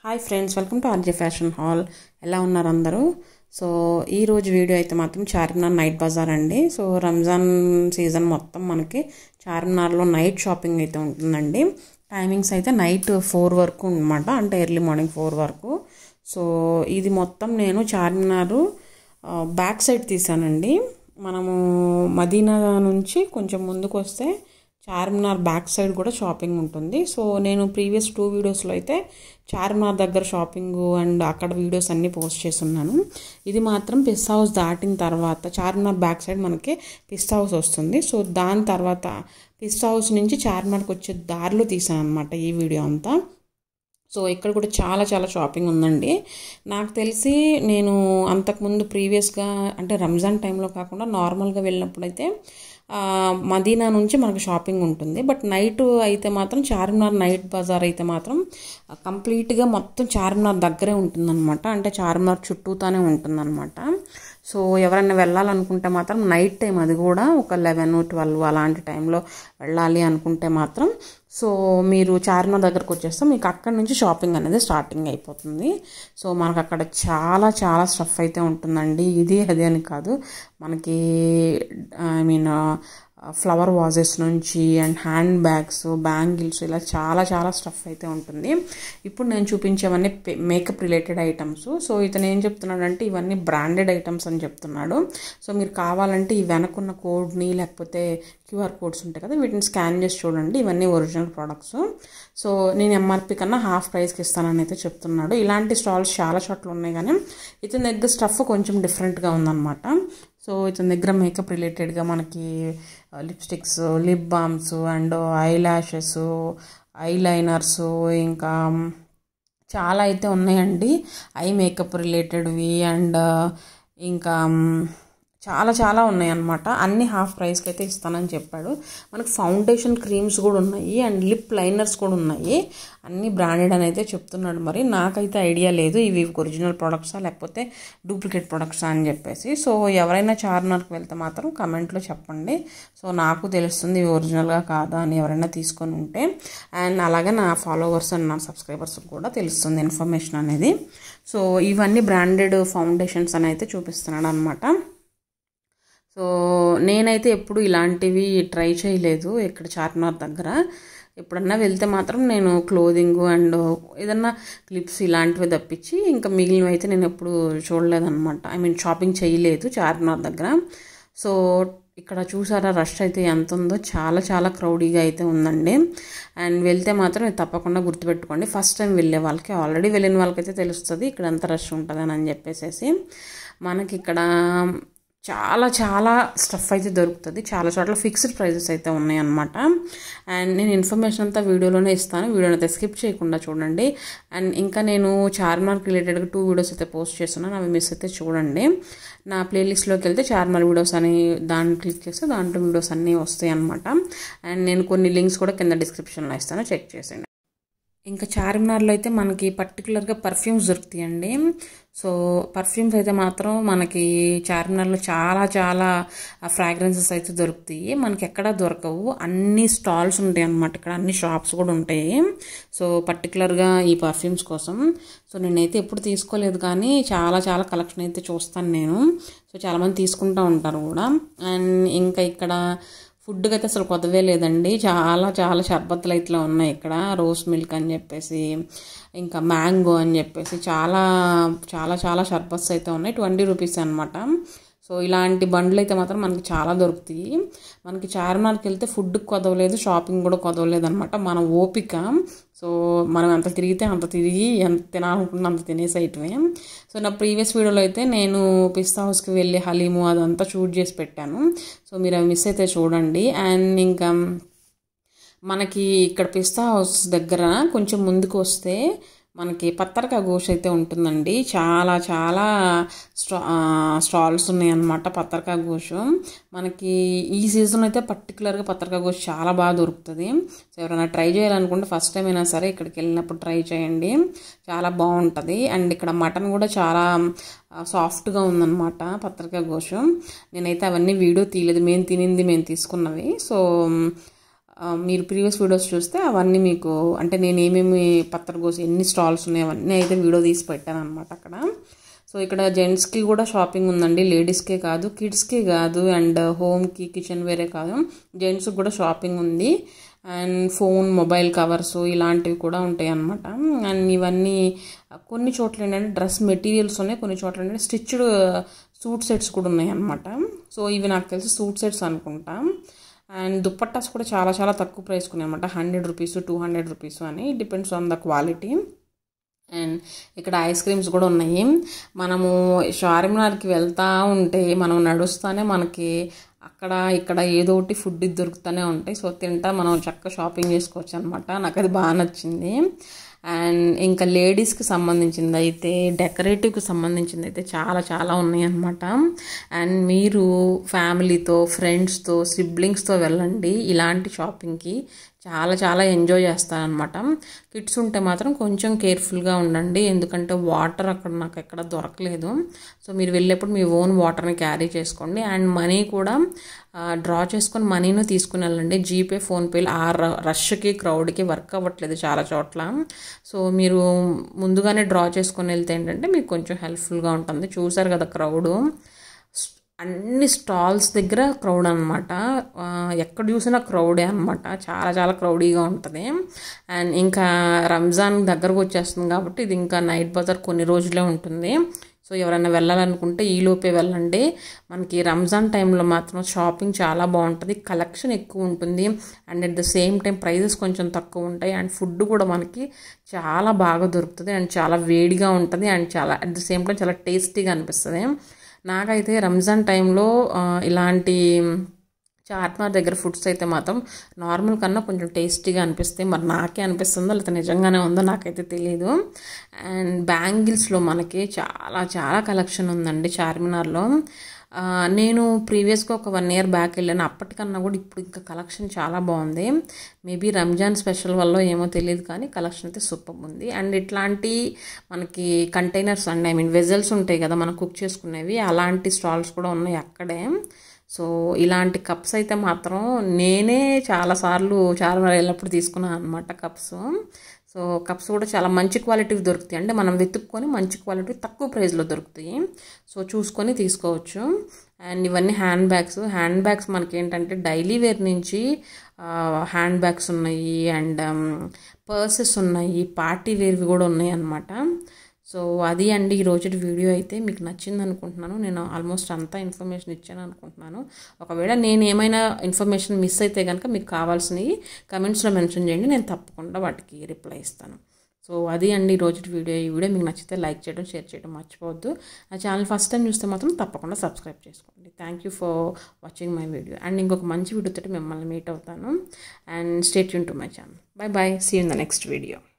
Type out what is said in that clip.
hi friends welcome to RJ fashion hall ఎలా ఉన్నారు అందరూ సో ఈ రోజు వీడియో అయితే మాత్రం చార్మినార్ నైట్ బజార్ అండి సో రంజాన్ సీజన్ మొత్తం మనకి చార్మినార్లో నైట్ షాపింగ్ అయితే ఉంటుందండి టైమింగ్స్ అయితే నైట్ ఫోర్ వరకు అనమాట అంటే ఎర్లీ మార్నింగ్ ఫోర్ వరకు సో ఇది మొత్తం నేను చార్మినార్ బ్యాక్ సైడ్ తీసానండి మనము మదీనా నుంచి కొంచెం ముందుకు వస్తే చార్మినార్ బ్యాక్ సైడ్ కూడా షాపింగ్ ఉంటుంది సో నేను ప్రీవియస్ టూ వీడియోస్లో అయితే చార్మినార్ దగ్గర షాపింగ్ అండ్ అక్కడ వీడియోస్ అన్నీ పోస్ట్ చేస్తున్నాను ఇది మాత్రం పిస్తా హౌస్ దాటిన తర్వాత చార్మినార్ బ్యాక్ సైడ్ మనకి పిస్తా హౌస్ వస్తుంది సో దాని తర్వాత పిస్తా హౌస్ నుంచి చార్మినార్కి వచ్చే దారిలో తీసాను అనమాట ఈ వీడియో అంతా సో ఇక్కడ కూడా చాలా చాలా షాపింగ్ ఉందండి నాకు తెలిసి నేను అంతకుముందు ప్రీవియస్గా అంటే రంజాన్ టైంలో కాకుండా నార్మల్గా వెళ్ళినప్పుడు అయితే మదీనా నుంచి మనకు షాపింగ్ ఉంటుంది బట్ నైట్ అయితే మాత్రం చార్మినార్ నైట్ బజార్ అయితే మాత్రం కంప్లీట్గా మొత్తం చార్మినార్ దగ్గరే ఉంటుందన్నమాట అంటే చార్మినార్ చుట్టూతానే ఉంటుందన్నమాట సో ఎవరైనా వెళ్ళాలనుకుంటే మాత్రం నైట్ టైం అది కూడా ఒక లెవెన్ ట్వెల్వ్ అలాంటి టైంలో వెళ్ళాలి అనుకుంటే మాత్రం సో మీరు చార్మినార్ దగ్గరకు వచ్చేస్తే మీకు అక్కడి నుంచి షాపింగ్ అనేది స్టార్టింగ్ అయిపోతుంది సో మనకు అక్కడ చాలా చాలా స్టఫ్ అయితే ఉంటుందండి ఇది అది అని కాదు మనకి ఐ మీన్ ఫ్లవర్ వాజెస్ నుంచి అండ్ హ్యాండ్ బ్యాగ్స్ బ్యాంగిల్స్ ఇలా చాలా చాలా స్టఫ్ అయితే ఉంటుంది ఇప్పుడు నేను చూపించేవన్నీ మేకప్ రిలేటెడ్ ఐటమ్స్ సో ఇతను ఏం చెప్తున్నాడంటే ఇవన్నీ బ్రాండెడ్ ఐటమ్స్ అని చెప్తున్నాడు సో మీరు కావాలంటే ఈ వెనకున్న కోడ్ని లేకపోతే క్యూఆర్ కోడ్స్ ఉంటాయి కదా వీటిని స్కాన్ చేసి చూడండి ఇవన్నీ ఒరిజినల్ ప్రోడక్ట్స్ సో నేను ఎంఆర్పి కన్నా హాఫ్ ప్రైస్కి ఇస్తానని అయితే చెప్తున్నాడు ఇలాంటి స్టాల్స్ చాలా చోట్ల ఉన్నాయి కానీ ఇతని దగ్గర స్టఫ్ కొంచెం డిఫరెంట్గా ఉందన్నమాట సో ఇతని దగ్గర మేకప్ రిలేటెడ్గా మనకి lipsticks lip balms and eyelashes eyeliners ఇంకా చాలా అయితే ఉన్నాయండి ఐ మేకప్ రిలేటెడ్వి అండ్ ఇంకా చాలా చాలా ఉన్నాయి అనమాట అన్ని హాఫ్ ప్రైస్కి అయితే ఇస్తానని చెప్పాడు మనకు ఫౌండేషన్ క్రీమ్స్ కూడా ఉన్నాయి అండ్ లిప్ లైనర్స్ కూడా ఉన్నాయి అన్ని బ్రాండెడ్ అని అయితే చెప్తున్నాడు మరి నాకైతే ఐడియా లేదు ఇవి ఒరిజినల్ ప్రొడక్ట్సా లేకపోతే డూప్లికేట్ ప్రొడక్ట్సా అని చెప్పేసి సో ఎవరైనా చార్మినార్కి వెళ్తే మాత్రం కమెంట్లో చెప్పండి సో నాకు తెలుస్తుంది ఇవి ఒరిజినల్గా కాదా అని ఎవరైనా తీసుకొని ఉంటే అండ్ అలాగే నా ఫాలోవర్స్ అండ్ నా సబ్స్క్రైబర్స్ కూడా తెలుస్తుంది ఇన్ఫర్మేషన్ అనేది సో ఇవన్నీ బ్రాండెడ్ ఫౌండేషన్స్ అని అయితే చూపిస్తున్నాడు అనమాట సో నేనైతే ఎప్పుడు ఇలాంటివి ట్రై చేయలేదు ఇక్కడ చార్మినార్ దగ్గర ఎప్పుడన్నా వెళ్తే మాత్రం నేను క్లోదింగ్ అండ్ ఏదన్నా క్లిప్స్ ఇలాంటివి తప్పించి ఇంకా మిగిలినవి అయితే నేను ఎప్పుడు చూడలేదన్నమాట ఐ మీన్ షాపింగ్ చేయలేదు చార్మినార్ దగ్గర సో ఇక్కడ చూసారా రష్ అయితే ఎంత ఉందో చాలా చాలా క్రౌడీగా అయితే ఉందండి అండ్ వెళ్తే మాత్రం ఇది తప్పకుండా గుర్తుపెట్టుకోండి ఫస్ట్ టైం వెళ్ళే వాళ్ళకి ఆల్రెడీ వెళ్ళిన వాళ్ళకైతే తెలుస్తుంది ఇక్కడ ఎంత రష్ ఉంటుందని అని చెప్పేసి మనకి ఇక్కడ చాలా చాలా స్టఫ్ అయితే దొరుకుతుంది చాలా చోట్ల ఫిక్స్డ్ ప్రైజెస్ అయితే ఉన్నాయన్నమాట అండ్ నేను ఇన్ఫర్మేషన్ అంతా వీడియోలోనే ఇస్తాను వీడియోని అయితే స్కిప్ చేయకుండా చూడండి అండ్ ఇంకా నేను చార్మినార్కి రిలేటెడ్గా టూ వీడియోస్ అయితే పోస్ట్ చేస్తున్నాను అవి మిస్ అయితే చూడండి నా ప్లేలిస్ట్లోకి వెళ్తే చార్మినార్ వీడియోస్ అని దాన్ని క్లిక్ చేస్తే దాంట్లో వీడియోస్ అన్నీ వస్తాయి అనమాట అండ్ నేను కొన్ని లింక్స్ కూడా కింద డిస్క్రిప్షన్లో ఇస్తాను చెక్ చేసేయండి ఇంకా చార్మినార్లో అయితే మనకి పర్టికులర్గా పర్ఫ్యూమ్స్ దొరుకుతాయండి సో పర్ఫ్యూమ్స్ అయితే మాత్రం మనకి చార్మినార్లో చాలా చాలా ఫ్రాగ్రెన్సెస్ అయితే దొరుకుతాయి మనకి ఎక్కడ దొరకవు అన్ని స్టాల్స్ ఉంటాయి అన్నమాట ఇక్కడ అన్ని షాప్స్ కూడా ఉంటాయి సో పర్టికులర్గా ఈ పర్ఫ్యూమ్స్ కోసం సో నేనైతే ఎప్పుడు తీసుకోలేదు కానీ చాలా చాలా కలెక్షన్ అయితే చూస్తాను నేను సో చాలామంది తీసుకుంటూ ఉంటారు కూడా అండ్ ఇంకా ఇక్కడ ఫుడ్కి అయితే అసలు కొదవే లేదండి చాలా చాలా షర్బత్తులు అయితే ఉన్నాయి ఇక్కడ రోస్ మిల్క్ అని చెప్పేసి ఇంకా మ్యాంగో అని చెప్పేసి చాలా చాలా చాలా షర్బత్స్ అయితే ఉన్నాయి ట్వంటీ రూపీస్ అనమాట సో ఇలాంటి బండ్లు అయితే మాత్రం మనకి చాలా దొరుకుతాయి మనకి చార్మినార్కి వెళ్తే ఫుడ్కి కొదవలేదు షాపింగ్ కూడా కొదవలేదు అనమాట మన ఓపిక సో మనం ఎంత తిరిగితే అంత తిరిగి ఎంత తినాలనుకున్న అంత తినేసేయటమే సో నా ప్రీవియస్ వీడియోలో అయితే నేను పిస్తా హౌస్కి వెళ్ళి హలీము అదంతా షూట్ చేసి పెట్టాను సో మీరు అవి మిస్ అయితే చూడండి అండ్ ఇంకా మనకి ఇక్కడ పిస్తా హౌస్ దగ్గర కొంచెం ముందుకు వస్తే మనకి పత్తరకా గోష్ అయితే ఉంటుందండి చాలా చాలా స్టా స్టాల్స్ ఉన్నాయి అన్నమాట పత్తరకా గోష్ మనకి ఈ సీజన్ అయితే పర్టికులర్గా పత్తరకా గోష్ చాలా బాగా దొరుకుతుంది సో ఎవరైనా ట్రై చేయాలనుకుంటే ఫస్ట్ టైం అయినా సరే ఇక్కడికి వెళ్ళినప్పుడు ట్రై చేయండి చాలా బాగుంటుంది అండ్ ఇక్కడ మటన్ కూడా చాలా సాఫ్ట్గా ఉందన్నమాట పత్రికా గోషు నేనైతే అవన్నీ వీడియో తీయలేదు మేము తినింది మేము తీసుకున్నవి సో ఆ, మీరు ప్రీవియస్ వీడియోస్ చూస్తే అవన్నీ మీకు అంటే నేను ఏమేమి పత్తరగోసి ఎన్ని స్టాల్స్ ఉన్నాయి అవన్నీ అయితే వీడియో తీసి పెట్టాను అనమాట అక్కడ సో ఇక్కడ జెంట్స్కి కూడా షాపింగ్ ఉందండి లేడీస్కే కాదు కిడ్స్కి కాదు అండ్ హోమ్కి కిచెన్ వేరే కాదు జెంట్స్కి కూడా షాపింగ్ ఉంది అండ్ ఫోన్ మొబైల్ కవర్స్ ఇలాంటివి కూడా ఉంటాయి అన్నమాట అండ్ ఇవన్నీ కొన్ని చోట్ల ఏంటంటే డ్రెస్ మెటీరియల్స్ ఉన్నాయి కొన్ని చోట్ల ఏంటంటే స్టిచ్డ్ సూట్ సెట్స్ కూడా ఉన్నాయి అన్నమాట సో ఇవి నాకు తెలిసి సూట్ సెట్స్ అనుకుంటా అండ్ దుప్పట్టాస్ కూడా చాలా చాలా తక్కువ ప్రైస్ ఉన్నాయి అనమాట hundred rupees two hundred rupees అని depends on the quality and ఇక్కడ ఐస్ క్రీమ్స్ కూడా ఉన్నాయి మనము చార్మినార్కి వెళ్తూ ఉంటే మనం నడుస్తానే మనకి అక్కడ ఇక్కడ ఏదో ఒకటి ఫుడ్ దొరుకుతూనే ఉంటాయి సో తింటా మనం చక్కగా షాపింగ్ చేసుకోవచ్చు అనమాట నాకు అది బాగా నచ్చింది అండ్ ఇంకా లేడీస్కి సంబంధించింది అయితే డెకరేటివ్కి సంబంధించింది అయితే చాలా చాలా ఉన్నాయి అనమాట అండ్ మీరు ఫ్యామిలీతో ఫ్రెండ్స్తో సిబ్లింగ్స్తో వెళ్ళండి ఇలాంటి షాపింగ్కి చాలా చాలా ఎంజాయ్ చేస్తారనమాట కిడ్స్ ఉంటే మాత్రం కొంచెం కేర్ఫుల్గా ఉండండి ఎందుకంటే వాటర్ అక్కడ నాకు ఎక్కడ దొరకలేదు సో మీరు వెళ్ళేప్పుడు మీ ఓన్ వాటర్ని క్యారీ చేసుకోండి అండ్ మనీ కూడా డ్రా చేసుకొని మనీను తీసుకుని వెళ్ళండి జీపే ఫోన్పేలు ఆ ర- రష్కి క్రౌడ్కి వర్క్ అవ్వట్లేదు చాలా చోట్ల సో మీరు ముందుగానే డ్రా చేసుకొని వెళ్తే ఏంటంటే మీకు కొంచెం హెల్ప్ఫుల్గా ఉంటుంది చూసారు కదా క్రౌడు అన్ని స్టాల్స్ దగ్గర క్రౌడ్ అనమాట ఎక్కడ చూసినా క్రౌడే అనమాట చాలా చాలా క్రౌడీగా ఉంటుంది అండ్ ఇంకా రంజాన్ దగ్గరకు వచ్చేస్తుంది కాబట్టి ఇది ఇంకా నైట్ బజార్ కొన్ని రోజులే ఉంటుంది సో ఎవరైనా వెళ్ళాలనుకుంటే ఈలోపే వెళ్ళండి మనకి రంజాన్ టైంలో మాత్రం షాపింగ్ చాలా బాగుంటుంది కలెక్షన్ ఎక్కువ ఉంటుంది and at the same time prices కొంచెం తక్కువ ఉంటాయి అండ్ ఫుడ్ కూడా మనకి చాలా బాగా దొరుకుతుంది అండ్ చాలా వేడిగా ఉంటుంది అండ్ చాలా అట్ ద సేమ్ టైం చాలా టేస్టీగా అనిపిస్తుంది నాకైతే రంజాన్ టైంలో ఆ, ఇలాంటి చార్మినార్ దగ్గర ఫుడ్స్ అయితే మాత్రం నార్మల్ కన్నా కొంచెం టేస్టీగా అనిపిస్తాయి మరి నాకే అనిపిస్తుందో లేకపోతే నిజంగానే ఉందో నాకైతే తెలియదు అండ్ బ్యాంగిల్స్లో మనకి చాలా చాలా కలెక్షన్ ఉందండి చార్మినార్లో ఆ, నేను ప్రీవియస్గా ఒక వన్ ఇయర్ బ్యాక్ వెళ్ళాను అప్పటికన్నా కూడా ఇప్పుడు ఇంకా కలెక్షన్ చాలా బాగుంది మేబీ రంజాన్ స్పెషల్ వల్ల ఏమో తెలియదు కానీ కలెక్షన్ అయితే సూపర్ ఉంది అండ్ ఇట్లాంటి మనకి కంటైనర్స్ అండి ఐ మీన్ వెజల్స్ ఉంటాయి కదా మనం కుక్ చేసుకునేవి అలాంటి స్టాల్స్ కూడా ఉన్నాయి అక్కడే సో ఇలాంటి కప్స్ అయితే మాత్రం నేనే చాలాసార్లు చార్మినార్ వెళ్ళినప్పుడు తీసుకున్నాను అనమాట కప్స్ సో కప్స్ కూడా చాలా మంచి క్వాలిటీ దొరుకుతాయి అంటే మనం వెతుక్కొని మంచి క్వాలిటీ తక్కువ ప్రైస్లో దొరుకుతాయి సో చూసుకొని తీసుకోవచ్చు అండ్ ఇవన్నీ హ్యాండ్ బ్యాగ్స్ హ్యాండ్ బ్యాగ్స్ మనకి ఏంటంటే డైలీ వేర్ నుంచి హ్యాండ్ బ్యాగ్స్ ఉన్నాయి అండ్ పర్సెస్ ఉన్నాయి పార్టీ వేర్వి కూడా ఉన్నాయి అన్నమాట సో అది అండి ఈ రోజు వీడియో అయితే మీకు నచ్చింది అనుకుంటున్నాను నేను ఆల్మోస్ట్ అంతా ఇన్ఫర్మేషన్ ఇచ్చాను అనుకుంటున్నాను ఒకవేళ నేను ఏమైనా ఇన్ఫర్మేషన్ మిస్ అయితే కనుక మీకు కావాల్సినవి కమెంట్స్లో మెన్షన్ చేయండి నేను తప్పకుండా వాటికి రిప్లై ఇస్తాను సో అది అండి ఈ రోజు వీడియో ఈ వీడియో మీకు నచ్చితే లైక్ చేయడం షేర్ చేయడం మర్చిపోవద్దు నా ఛానల్ ఫస్ట్ టైం చూస్తే మాత్రం తప్పకుండా సబ్స్క్రైబ్ చేసుకోండి thank you for watching my video and ఇంకొక మంచి వీడియోతో మిమ్మల్ని మీట్ అవుతాను అండ్ స్టేట్ యూన్ to my channel bye bye see in the next video